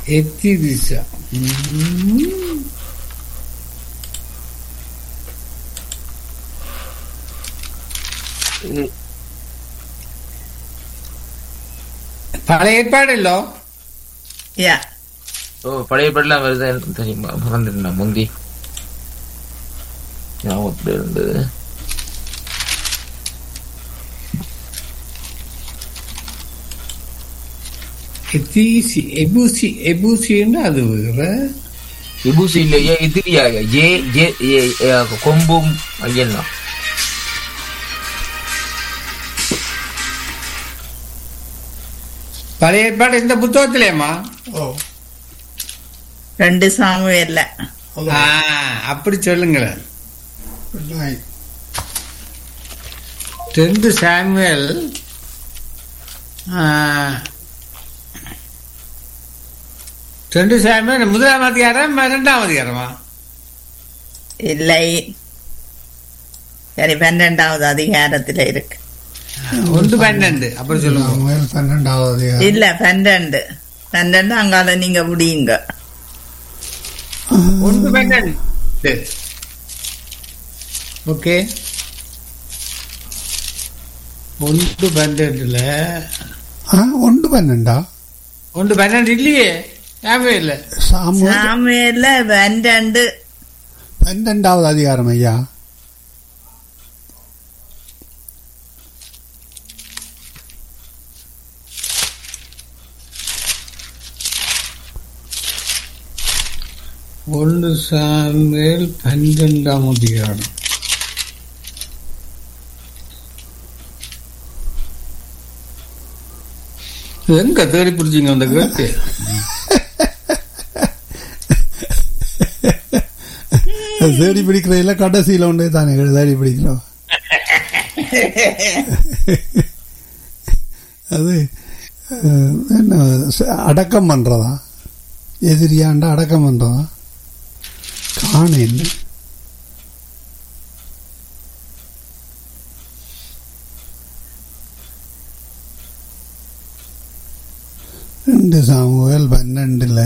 எத்திரிசா ம். பழைய ஏற்பாடு இல்லோ யா ஓ பழைய படலாம் வருது எனக்கு தெரியுமா மறந்துட்டேன் முந்தி ஞாபகத்துல இருந்தது எத்திசி எபூசி எபூசின்னா அது வேற விபூசி இல்லையே எதிரியாக ஜே ஜே ஏ, ஏ, கொம்பும் ஐயன்னா பழைய ஏற்பாடு இந்த புத்தகத்திலேம்மா ஓ ரெண்டு சாமுவேல்ல ஆ, அப்படி சொல்லுங்களேன் ரெண்டாய் ரெண்டு சாமுவேல் ஆ, ரெண்டு சாமுவேல் முதலாம் அதிகாரம் இரண்டாம் அதிகாரமா இல்லை சரி பன்னெண்டாவது அதிகாரத்துல இருக்கு ஒன்று பன்னெண்டு அப்படி சொல்லுங்க சாமுவேல் பன்னெண்டாவது அதிகாரம். இல்ல பன்னெண்டு பன்னெண்டு அங்கால நீங்க முடியுங்க ஒன்று பன்னெண்டு ஓகே ஒன்று பன்னெண்டுல ஆ ஒன்று பன்னெண்டா ஒன்று பன்னெண்டு இல்லையே ஞாபகம் இல்லை சாமுவேல் சாமுவேல்ல பன்னெண்டு பன்னெண்டாவது அதிகாரம் ஐயா ஒன்று சாமுவேல் பன்னிரெண்டாம் அதிகாரம் எங்க தேடி பிடிச்சிங்க அந்த கேட்டு அது தேடி பிடிக்கிறதில்ல கடைசியில் ஒன்றே தானே தேடி பிடிக்கிறோம் அது அஹ், என்ன ச- அடக்கம் பண்றதா எதிரியாண்ட அடக்கம் பண்றதா காண இல்லை ரெண்டு சாமுவேல் பன்னெண்டுல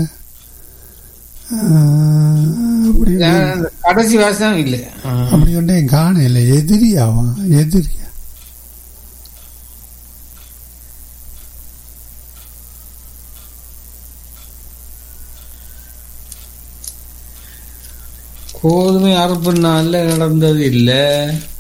அஹ், அப்படி நான் அந்த கடைசி வாசம் இல்லை ஆ. அப்படி ஒன்றே காண இல்லை எதிரியாவா எதிரியா கோதுமை அறுப்பு நாள்ல நடந்தது இல்ல